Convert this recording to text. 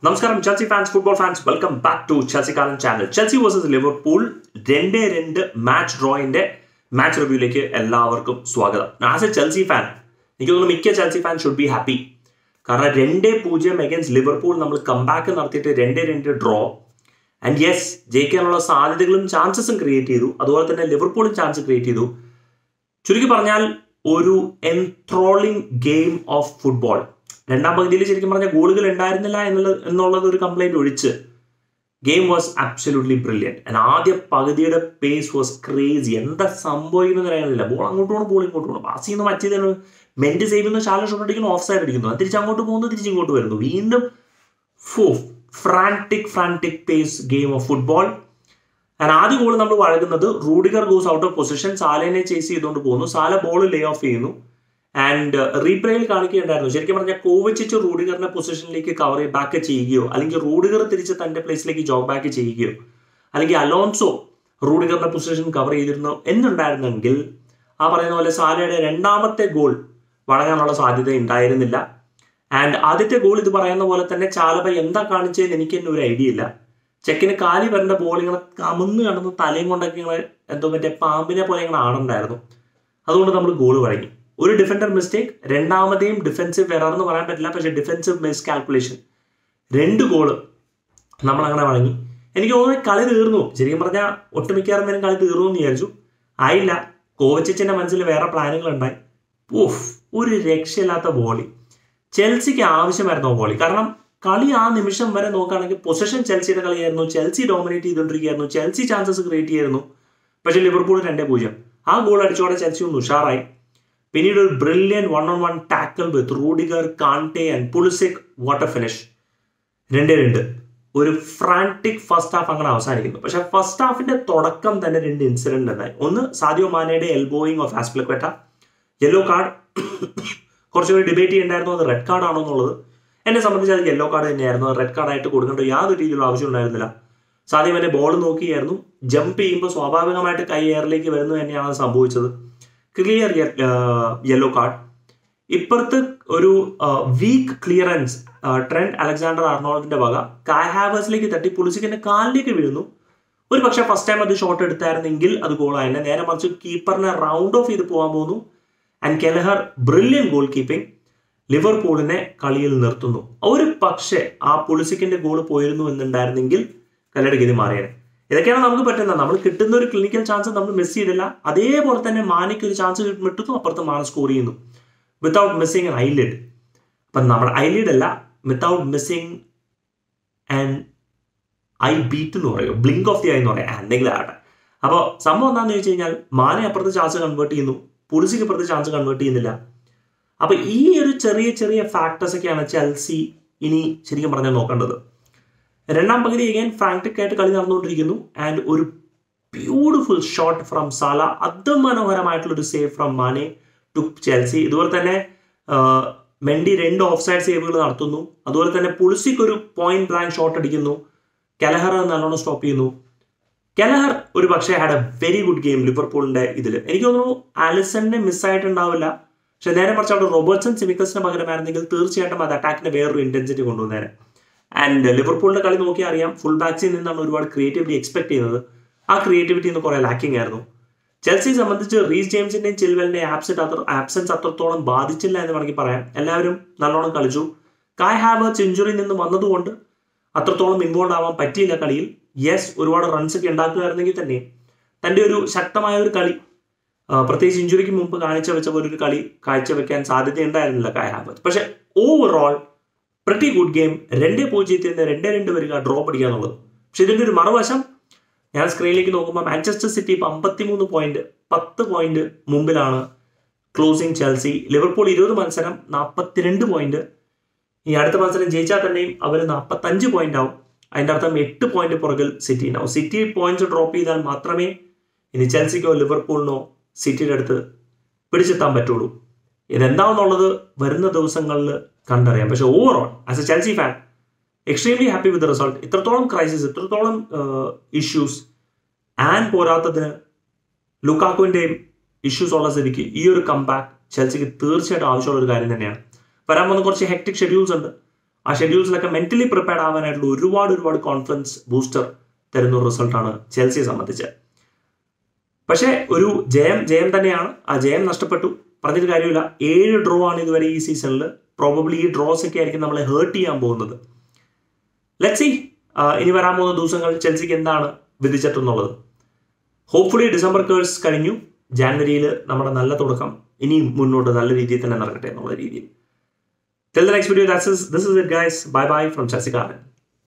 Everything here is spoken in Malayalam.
നമസ്കാരം Chelsea fans football fans welcome back to Chelsea കാലൻ ചാനൽ ചെൽസി വേഴ്സസ് ലിവർപൂൾ രണ്ടേ രണ്ട് മാച്ച് ഡ്രോയിന്റെ മാച്ച് റിവ്യൂയിലേക്ക് എല്ലാവർക്കും സ്വാഗതം ആസ് എ ചെൽസി ഫാൻ എനിക്ക് തോന്നുന്നു മിക്ക Chelsea fan should be happy കാരണം രണ്ടേ പൂജ്യം അഗൈൻസ്റ്റ് ലിവർപൂൾ നമ്മൾ കംബാക്ക് നടത്തിയിട്ട് രണ്ടേ രണ്ട് ഡ്രോ ആൻഡ് യെസ് ജയിക്കാനുള്ള സാധ്യതകളും ചാൻസസും ക്രിയേറ്റ് ചെയ്തു അതുപോലെ തന്നെ ലിവർപൂളും ചാൻസ് ക്രിയേറ്റ് ചെയ്തു ചുരുക്കി പറഞ്ഞാൽ ഒരു എൻട്രോളിംഗ് ഗെയിം ഓഫ് ഫുട്ബോൾ രണ്ടാം പകുതിയിൽ ശരിക്കും പറഞ്ഞാൽ ഗോളുകൾ ഉണ്ടായിരുന്നില്ല എന്നുള്ള എന്നുള്ളത് ഒരു കംപ്ലൈന്റ് ഒഴിച്ച് game was absolutely brilliant and ആദ്യ പകുതിയുടെ പേസ് വാസ് ക്രേസി എന്താ സംഭവിക്കുന്നത് അറിയാനില്ല ബോൾ അങ്ങോട്ട് പോകണം ബോൾ ഇങ്ങോട്ട് പോകണം പാസ് ചെയ്യുന്ന മറ്റേതാണ് മെന്റ് സേവ് ചെയ്യുന്ന ശാല ഷോട്ട് അടിക്കുന്നു ഓഫ് സൈഡ് അടിക്കുന്നു അത് തിരിച്ച് അങ്ങോട്ട് പോകുന്നു തിരിച്ച് ഇങ്ങോട്ട് വരുന്നു വീണ്ടും ഫോ frantic frantic pace game of football and ആദ്യ ഗോൾ നമ്മൾ വഴങ്ങുന്നത് Rudiger goes out of position സാലേനെ ചേസ് ചെയ്തുകൊണ്ട് പോകുന്നു സാല ബോൾ ലേ ഓഫ് ചെയ്യുന്നു ആൻഡ് റീപ്ലേയിൽ കാണിക്കുകയുണ്ടായിരുന്നു ശരിക്കും പറഞ്ഞാൽ കോവിച്ചിച്ച് റൂഡിഗറിനെ പൊസിഷനിലേക്ക് കവർ ബാക്ക് ചെയ്യുകയോ അല്ലെങ്കിൽ റൂഡിഗർ തിരിച്ച് തന്റെ പ്ലേസിലേക്ക് ജോഗ് ബാക്ക് ചെയ്യുകയോ അല്ലെങ്കിൽ അലോൺസോ റൂഡിഗറിന്റെ പൊസിഷൻ കവർ ചെയ്തിരുന്നു എന്നുണ്ടായിരുന്നെങ്കിൽ ആ പറയുന്ന പോലെ സാലയുടെ രണ്ടാമത്തെ ഗോൾ വഴങ്ങാനുള്ള സാധ്യത ഉണ്ടായിരുന്നില്ല ആൻഡ് ആദ്യത്തെ ഗോൾ ഇത് പറയുന്ന പോലെ തന്നെ ചാലബ എന്താ കാണിച്ചതെന്ന് എനിക്ക് തന്നെ ഒരു ഐഡിയ ഇല്ല ചെക്കിന് കാലി വരേണ്ട ബോൾ ഇങ്ങനെ കമന്ന് കടന്ന് തലയും കൊണ്ടൊക്കെ ഇങ്ങനെ എന്തോ മറ്റേ പാമ്പിനെ പോലെ ഇങ്ങനെ ആടുണ്ടായിരുന്നു അതുകൊണ്ട് നമ്മൾ ഗോൾ വഴങ്ങി ഒരു ഡിഫൻഡർ മിസ്റ്റേക്ക് രണ്ടാമതെയും ഡിഫൻസീവ് എറർ എന്ന് പറയാൻ പറ്റില്ല പക്ഷേ ഡിഫൻസീവ് മിസ് കാൽക്കുലേഷൻ രണ്ട് ഗോള് നമ്മൾ അങ്ങനെ വഴങ്ങി എനിക്ക് തോന്നുന്നു കളി തീർന്നു ശരിക്കും പറഞ്ഞാൽ ഒട്ടുമിക്കാറും നേരം കളി തീർന്നു എന്ന് വിചാരിച്ചു ആയില്ല കോവച്ചിച്ചിന്റെ മനസ്സിൽ വേറെ പ്ലാനുകൾ ഉണ്ടായി ഓഫ് ഒരു രക്ഷയില്ലാത്ത ബോളി ചെൽസിക്ക് ആവശ്യമായിരുന്നു ആ ബോളി കാരണം കളി ആ നിമിഷം വരെ നോക്കുകയാണെങ്കിൽ പൊസിഷൻ ചെൽസിയുടെ കളിയായിരുന്നു ചെൽസി ഡോമിനേറ്റ് ചെയ്തുകൊണ്ടിരിക്കുകയായിരുന്നു ചെൽസി ചാൻസസ് ക്രിയേറ്റ് ചെയ്യായിരുന്നു പക്ഷേ ലിവർപൂൾ രണ്ടേ പൂജ്യം ആ ഗോൾ അടിച്ചോടെ ചെൽസി ഒന്ന് ഉഷാറായി പിന്നീട് ഒരു brilliant one on one tackle with Rudiger Kante and Pulisic what a finish രണ്ടേ രണ്ട് ഒരു ഫ്രാൻറ്റിക് ഫസ്റ്റ് ഹാഫ് അങ്ങനെ അവസാനിക്കുന്നു പക്ഷെ ഫസ്റ്റ് ഹാഫിന്റെ തുടക്കം തന്നെ രണ്ട് ഇൻസിഡന്റ് ഉണ്ടായി ഒന്ന് സാദിയോ മാനയുടെ elbowing of Azpilicueta yellow card കുറച്ചുകൂടി ഡിബേറ്റ് ചെയ്യണ്ടായിരുന്നു അത് റെഡ് കാർഡ് ആണോ എന്നുള്ളത് എന്നെ സംബന്ധിച്ച് അത് യെല്ലോ കാർഡ് തന്നെയായിരുന്നു റെഡ് കാർഡ് ആയിട്ട് കൊടുക്കേണ്ട യാതൊരു രീതിയിലുള്ള ആവശ്യം ഉണ്ടായിരുന്നില്ല സാധ്യം എന്നെ ബോൾ നോക്കിയായിരുന്നു ജമ്പ് ചെയ്യുമ്പോൾ സ്വാഭാവികമായിട്ട് കൈ എയറിലേക്ക് വരുന്നത് തന്നെയാണ് സംഭവിച്ചത് ക്ലിയർ യെല്ലോ കാർഡ് ഇപ്പുറത്ത് ഒരു വീക്ക് ക്ലിയറൻസ് ട്രെൻഡ് അലക്സാണ്ടർ അർണോൾഡിന്റെ വക കായ് ഹാവേഴ്സിലേക്ക് തട്ടി പുളിസിക്കിന്റെ കാലിലേക്ക് വീഴുന്നു ഒരു പക്ഷെ ഫസ്റ്റ് ടൈം അത് ഷോട്ട് എടുത്തായിരുന്നെങ്കിൽ അത് ഗോളായിരുന്നു നേരെ മറിച്ച് കീപ്പറിനെ റൗണ്ട് ഓഫ് ചെയ്ത് പോകാൻ പോകുന്നു and Kelleher brilliant goalkeeping ലിവർപൂളിനെ കളിയിൽ നിർത്തുന്നു ഒരു പക്ഷേ ആ പുളിസിക്കിന്റെ ഗോൾ പോയിരുന്നു എന്നുണ്ടായിരുന്നെങ്കിൽ കളിയുടെ ഗതി മാറിയാണ് ഇതൊക്കെയാണ് നമുക്ക് പറ്റുന്നത് നമ്മൾ കിട്ടുന്ന ഒരു ക്ലിനിക്കൽ ചാൻസ് നമ്മൾ മിസ് ചെയ്തില്ല അതേപോലെ തന്നെ മാനിക്ക് ഒരു ചാൻസ് കിട്ടുന്നു അപ്പുറത്ത് മാന സ്കോർ ചെയ്യുന്നു വിത്തൗട്ട് മിസ്സിങ് ആൻ ഐലിഡ് അപ്പം നമ്മുടെ ഐലിഡ് അല്ല without missing and eye beat എന്ന് പറയും ബ്ലിങ്ക് ഓഫ് ദി ഐ എന്ന് പറയാം എന്തെങ്കിലും ആകട്ടെ അപ്പോൾ സംഭവം എന്താണെന്ന് ചോദിച്ചു കഴിഞ്ഞാൽ മാനെ അപ്പുറത്ത് ചാൻസ് കൺവേർട്ട് ചെയ്യുന്നു പുളിസിക്ക് അപ്പുറത്ത് ചാൻസ് കൺവേർട്ട് ചെയ്യുന്നില്ല അപ്പൊ ഈ ഒരു ചെറിയ ചെറിയ ഫാക്ടേഴ്സ് ഒക്കെയാണ് ചെൽസി ഇനി ശരിക്കും പറഞ്ഞാൽ നോക്കേണ്ടത് രണ്ടാം പകുതി അഗൈൻ ഫ്രാങ്ക്ടിക് ആയിട്ട് കളി നടന്നുകൊണ്ടിരിക്കുന്നു ആൻഡ് ഒരു ബ്യൂട്ടിഫുൾ ഷോട്ട് ഫ്രം സാല അതിമനോഹരമായിട്ടുള്ള ഒരു save from Mane to Chelsea ഇതുപോലെ തന്നെ മെൻഡി രണ്ട് ഓഫ് സൈഡ് സേവുകൾ നടത്തുന്നു അതുപോലെ തന്നെ പുളിസിക്ക് ഒരു പോയിന്റ് ബ്ലാങ്ക് ഷോട്ട് അടിക്കുന്നു കെലഹർ നല്ലോണം സ്റ്റോപ്പ് ചെയ്യുന്നു കെലഹർ ഒരു പക്ഷേ had a very good game ലിവർപൂളിന്റെ ഇതിൽ എനിക്ക് തോന്നുന്നു ആലിസണിനെ മിസ്സായിട്ടുണ്ടാവില്ല പക്ഷെ നേരെ മറിച്ച് അവിടെ റോബർട്ട്സൺ സിമിക്കൽസിന് പകരമായിരുന്നെങ്കിൽ തീർച്ചയായിട്ടും അത് അറ്റാക്കിന് വേറൊരു ഇന്റൻസിറ്റി കൊണ്ടുവന്നേനെ ആൻഡ് ലിവർപൂളിന്റെ കളി നോക്കിയാൽ അറിയാം ഫുൾ ബാക്സിൽ നിന്നാണ് ഒരുപാട് ക്രിയേറ്റിവിറ്റി എക്സ്പെക്ട് ചെയ്യുന്നത് ആ ക്രിയേറ്റിവിറ്റി ഇന്ന് കുറെ ലാക്കിംഗ് ആയിരുന്നു ചെൽസിയെ സംബന്ധിച്ച് റീസ് ജെയിംസിന്റെയും ചിൽവലിന്റെയും ആബ്സെന്റ് അത്ര ആബ്സെൻസ് അത്രത്തോളം ബാധിച്ചില്ല എന്ന് വേണമെങ്കിൽ പറയാം എല്ലാവരും നല്ലോണം കളിച്ചു കായ് ഹാവേർസ് ഇഞ്ചുറിയിൽ നിന്ന് വന്നതുകൊണ്ട് അത്രത്തോളം ഇൻവോൾവ് ആവാൻ പറ്റിയില്ല കളിയിൽ യെസ് ഒരുപാട് റൺസ് ഒക്കെ ഉണ്ടാക്കുകയായിരുന്നെങ്കിൽ തന്നെ തന്റെ ഒരു ശക്തമായ ഒരു കളി പ്രത്യേകിച്ച് ഇഞ്ചുറിക്ക് മുമ്പ് കാഴ്ച വെച്ച പോലെ ഒരു കളി കാഴ്ചവെക്കാൻ സാധ്യതയുണ്ടായിരുന്നില്ല കായ് ഹാവേർസ് പക്ഷെ ഓവറോൾ പ്രട്ടി ഗുഡ് ഗെയിം രണ്ടേ പൂജ്യത്തിൽ നിന്ന് രണ്ടേ രണ്ട് വരിക ഡ്രോപ്പ് അടിക്കുക എന്നുള്ളത് പക്ഷെ ഇതിന്റെ ഒരു മറുവശം ഞാൻ സ്ക്രീനിലേക്ക് നോക്കുമ്പോൾ മാഞ്ചസ്റ്റർ സിറ്റി ഇപ്പം അമ്പത്തിമൂന്ന് പോയിന്റ് പത്ത് പോയിന്റ് മുമ്പിലാണ് ക്ലോസിംഗ് ചെൽസി ലിവർപൂൾ ഇരുപത് മത്സരം നാൽപ്പത്തിരണ്ട് പോയിന്റ് ഈ അടുത്ത മത്സരം ജയിച്ചാൽ തന്നെയും അവർ നാൽപ്പത്തഞ്ച് പോയിന്റ് ആവും അതിൻ്റെ അർത്ഥം എട്ട് പോയിന്റ് പുറകിൽ സിറ്റി ഉണ്ടാവും സിറ്റി പോയിന്റ്സ് ഡ്രോപ്പ് ചെയ്താൽ മാത്രമേ ഇനി ചെൽസിക്കോ ലിവർപൂളിനോ സിറ്റിയുടെ അടുത്ത് പിടിച്ചെത്താൻ പറ്റുള്ളൂ ഇതെന്താണെന്നുള്ളത് വരുന്ന ദിവസങ്ങളിൽ കണ്ടറിയാം പക്ഷെ overall as a Chelsea fan extremely happy with result ഇത്രത്തോളം ക്രൈസിസ് ഇത്രത്തോളം ഇഷ്യൂസ് ആൻഡ് പോരാത്തതിന് ലുക്കാക്കുവിൻ്റെയും ഇഷ്യൂസ് ഉള്ള സ്ഥിതിക്ക് ഈ ഒരു കംബാക്ക് ചെൽസിക്ക് തീർച്ചയായിട്ടും ആവശ്യമുള്ള ഒരു കാര്യം തന്നെയാണ് വരാൻ വന്ന കുറച്ച് ഹെക്ടിക് ഷെഡ്യൂൾസ് ഉണ്ട് ആ ഷെഡ്യൂൾസിലൊക്കെ മെന്റലി പ്രിപ്പയർഡ് ആവാനായിട്ടുള്ള ഒരുപാട് ഒരുപാട് കോൺഫിഡൻസ് ബൂസ്റ്റർ തരുന്ന ഒരു റിസൾട്ടാണ് ചെൽസിയെ സംബന്ധിച്ച് പക്ഷേ ഒരു ജയം ജയം തന്നെയാണ് ആ ജയം നഷ്ടപ്പെട്ടു പറഞ്ഞിട്ട് കാര്യമില്ല ഏഴ് ഡ്രോ ആണ് ഇതുവരെ ഈ സീസണിൽ പ്രോബബ്ലി ഈ ഡ്രോസ് ഒക്കെ ആയിരിക്കും നമ്മളെ ഹേർട്ട് ചെയ്യാൻ പോകുന്നത് ലെറ്റ് സി ഇനി വരാൻ പോകുന്ന ദിവസങ്ങൾ ചെൽസിക്ക് എന്താണ് വിധിച്ചിട്ടെന്നുള്ളത് ഹോപ്പ്ഫുള്ളി ഡിസംബർ കേഴ്സ് കഴിഞ്ഞു ജാനുവരിയിൽ നമ്മുടെ നല്ല തുടക്കം ഇനിയും മുന്നോട്ട് നല്ല രീതിയിൽ തന്നെ നടക്കട്ടെ എന്നുള്ള രീതിയിൽ tell the next video that's this is it guys bye bye from ചസികാരൻ